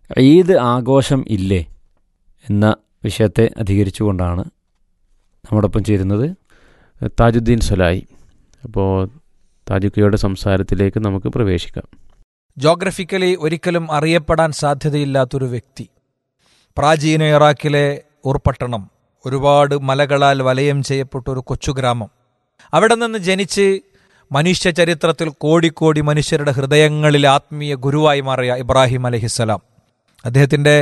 ഈദ് ആഘോഷം ഇല്ലേ എന്ന വിഷയത്തെ അധികരിച്ചുകൊണ്ടാണ് നമ്മോടൊപ്പം ചേരുന്നത് താജുദ്ദീൻ സൊലായി അപ്പോൾ താജുക്കയുടെ സംസാരത്തിലേക്ക് നമുക്ക് പ്രവേശിക്കാം ജോഗ്രഫിക്കലി ഒരിക്കലും അറിയപ്പെടാൻ സാധ്യതയില്ലാത്തൊരു വ്യക്തി പ്രാചീന ഇറാഖിലെ ഉർപട്ടണം ഒരുപാട് മലകളാൽ വലയം ചെയ്യപ്പെട്ട ഒരു കൊച്ചു ഗ്രാമം അവിടെ നിന്ന് ജനിച്ച് മനുഷ്യ ചരിത്രത്തിൽ കോടിക്കോടി മനുഷ്യരുടെ ഹൃദയങ്ങളിൽ ആത്മീയ ഗുരുവായി മാറിയ ഇബ്രാഹിം അലഹിസ്സലാം അദ്ദേഹത്തിൻ്റെ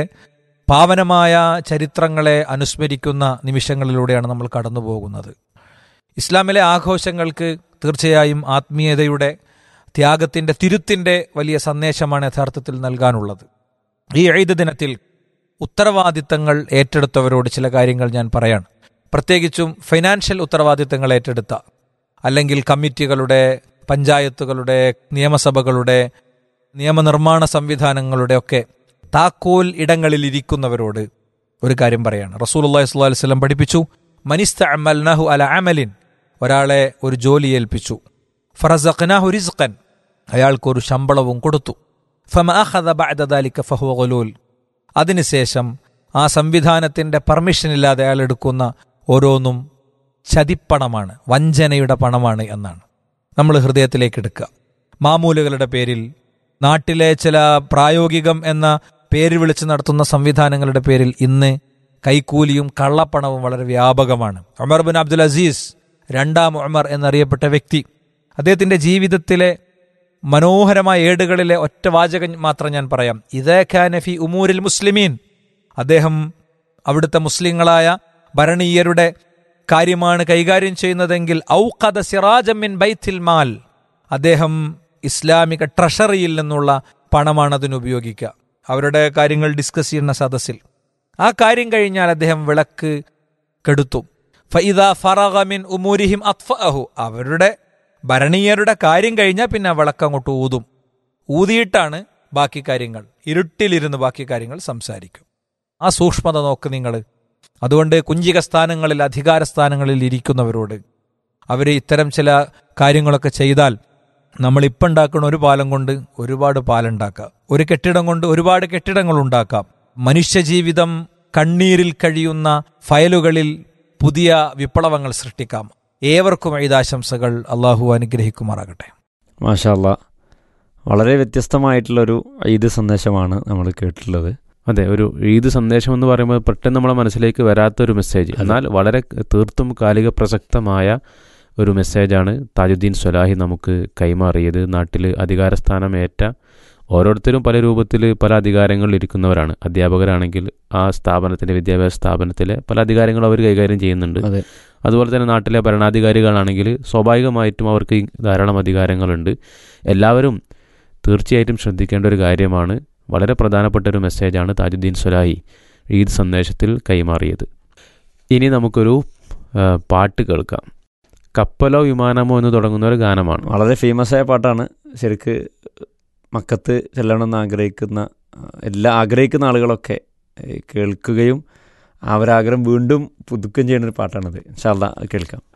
പാവനമായ ചരിത്രങ്ങളെ അനുസ്മരിക്കുന്ന നിമിഷങ്ങളിലൂടെയാണ് നമ്മൾ കടന്നു പോകുന്നത് ഇസ്ലാമിലെ ആഘോഷങ്ങൾക്ക് തീർച്ചയായും ആത്മീയതയുടെ ത്യാഗത്തിൻ്റെ തിരുത്തിൻ്റെ വലിയ സന്ദേശമാണ് യഥാർത്ഥത്തിൽ നൽകാനുള്ളത് ഈ ഈദ് ദിനത്തിൽ ഉത്തരവാദിത്തങ്ങൾ ഏറ്റെടുത്തവരോട് ചില കാര്യങ്ങൾ ഞാൻ പറയാണ് പ്രത്യേകിച്ചും ഫൈനാൻഷ്യൽ ഉത്തരവാദിത്തങ്ങൾ ഏറ്റെടുത്ത അല്ലെങ്കിൽ കമ്മിറ്റികളുടെ പഞ്ചായത്തുകളുടെ നിയമസഭകളുടെ നിയമനിർമ്മാണ സംവിധാനങ്ങളുടെ ഒക്കെ താക്കോൽ ഇടങ്ങളിൽ ഇരിക്കുന്നവരോട് ഒരു കാര്യം പറയാണ് റസൂൽ അള്ളാഹി സ്വല്ലല്ലാഹു അലൈഹി വസല്ലം പഠിപ്പിച്ചു മനിസ്ത അമൽനഹു അല അമലിൻ ഒരാളെ ഒരു ജോലി ഏൽപ്പിച്ചു ഫറസഖ്നാഹു റിസ്ഖൻ അയാൾക്കൊരു ശമ്പളവും കൊടുത്തു ഫമ അഖദ ബഅദ ദാലിക ഫഹുവ ഗുലൂൽ അതിനുശേഷം ആ സംവിധാനത്തിന്റെ പെർമിഷൻ ഇല്ലാതെ അയാൾ എടുക്കുന്ന ഓരോന്നും ചതിപ്പണമാണ് വഞ്ചനയുടെ പണമാണ് എന്നാണ് നമ്മൾ ഹൃദയത്തിലേക്ക് എടുക്കുക മാമൂലുകളുടെ പേരിൽ നാട്ടിലെ ചില പ്രായോഗികം എന്ന പേര് വിളിച്ച് നടത്തുന്ന സംവിധാനങ്ങളുടെ പേരിൽ ഇന്ന് കൈക്കൂലിയും കള്ളപ്പണവും വളരെ വ്യാപകമാണ് ഉമർ ബിൻ അബ്ദുൽ അസീസ് രണ്ടാം ഉമർ എന്നറിയപ്പെട്ട വ്യക്തി അദ്ദേഹത്തിന്റെ ജീവിതത്തിലെ മനോഹരമായ ഏടുകളിലെ ഒറ്റ വാചകം മാത്രം ഞാൻ പറയാം ഇതേ ഖാനഫി ഉമൂരിൽ മുസ്ലിമീൻ അദ്ദേഹം അവിടുത്തെ മുസ്ലിങ്ങളായ ഭരണീയരുടെ കാര്യമാണ് കൈകാര്യം ചെയ്യുന്നതെങ്കിൽ ഔഖദ സിറാജമിൻ ബൈത്തിൽ മാൽ അദ്ദേഹം ഇസ്ലാമിക ട്രഷറിയിൽ നിന്നുള്ള പണമാണ് അതിന് ഉപയോഗിക്കുക അവരുടെ കാര്യങ്ങൾ ഡിസ്കസ് ചെയ്യുന്ന സദസ്സിൽ ആ കാര്യം കഴിഞ്ഞാൽ അദ്ദേഹം വിളക്ക് കെടുത്തു ഫൈദ ഫറഗമിൻ ഉമൂരിഹിം അത്ഫഅഹു അവരുടെ ഭരണീയരുടെ കാര്യം കഴിഞ്ഞാൽ പിന്നെ വിളക്ക് അങ്ങോട്ട് ഊതും ഊതിയിട്ടാണ് ബാക്കി കാര്യങ്ങൾ ഇരുട്ടിലിരുന്ന് ബാക്കി കാര്യങ്ങൾ സംസാരിക്കും ആ സൂക്ഷ്മത നോക്ക് നിങ്ങൾ അതുകൊണ്ട് കുഞ്ചിക സ്ഥാനങ്ങളിൽ അധികാര സ്ഥാനങ്ങളിൽ ഇരിക്കുന്നവരോട് അവർ ഇത്തരം ചില കാര്യങ്ങളൊക്കെ ചെയ്താൽ നമ്മൾ ഇപ്പം ഉണ്ടാക്കുന്ന ഒരു പാലം കൊണ്ട് ഒരുപാട് പാലുണ്ടാക്കാം ഒരു കെട്ടിടം കൊണ്ട് ഒരുപാട് കെട്ടിടങ്ങൾ ഉണ്ടാക്കാം മനുഷ്യജീവിതം കണ്ണീരിൽ കഴിയുന്ന ഫയലുകളിൽ പുതിയ വിപ്ലവങ്ങൾ സൃഷ്ടിക്കാം ഏവർക്കും ഈദാശംസകൾ അള്ളാഹു അനുഗ്രഹിക്കുമാറാകട്ടെ മാഷാല്ല വളരെ വ്യത്യസ്തമായിട്ടുള്ളൊരു ഈദ് സന്ദേശമാണ് നമ്മൾ കേട്ടിട്ടുള്ളത് അതെ ഒരു ഈദ് സന്ദേശം എന്ന് പറയുമ്പോൾ പെട്ടെന്ന് നമ്മളെ മനസ്സിലേക്ക് വരാത്തൊരു മെസ്സേജ് എന്നാൽ വളരെ തീർത്തും കാലിക പ്രസക്തമായ ഒരു മെസ്സേജാണ് താജുദ്ദീൻ സ്വലാഹി നമുക്ക് കൈമാറിയത് നാട്ടിൽ അധികാരസ്ഥാനമേറ്റ ഓരോരുത്തരും പല രൂപത്തിൽ പല അധികാരങ്ങളിൽ ഇരിക്കുന്നവരാണ് അധ്യാപകരാണെങ്കിൽ ആ സ്ഥാപനത്തിൻ്റെ വിദ്യാഭ്യാസ സ്ഥാപനത്തിലെ പല അധികാരങ്ങളും അവർ കൈകാര്യം ചെയ്യുന്നുണ്ട് അതെ അതുപോലെ തന്നെ നാട്ടിലെ ഭരണാധികാരികളാണെങ്കിൽ സ്വാഭാവികമായിട്ടും അവർക്ക് ഈ ധാരാളം അധികാരങ്ങളുണ്ട് എല്ലാവരും തീർച്ചയായിട്ടും ശ്രദ്ധിക്കേണ്ട ഒരു കാര്യമാണ് വളരെ പ്രധാനപ്പെട്ട ഒരു മെസ്സേജാണ് താജുദ്ദീൻ സ്വലാഹി ഈദ് സന്ദേശത്തിൽ കൈമാറിയത് ഇനി നമുക്കൊരു ആ, പാട്ട് കേൾക്കാം കപ്പലോ വിമാനമോ എന്ന് തുടങ്ങുന്ന ഒരു ഗാനമാണ് വളരെ ഫേമസ് ആയ പാട്ടാണ് ശരിക്ക് മക്കത്ത് ചെല്ലണമെന്ന് ആഗ്രഹിക്കുന്ന ആ, എല്ലാ ആഗ്രഹിക്കുന്ന ആളുകളൊക്കെ ഏ, കേൾക്കുകയും ആ ഒരാഗ്രഹം വീണ്ടും പുതുക്കുകയും ചെയ്യുന്ന ഒരു പാട്ടാണിത് ഇൻഷാല്ല കേൾക്കാം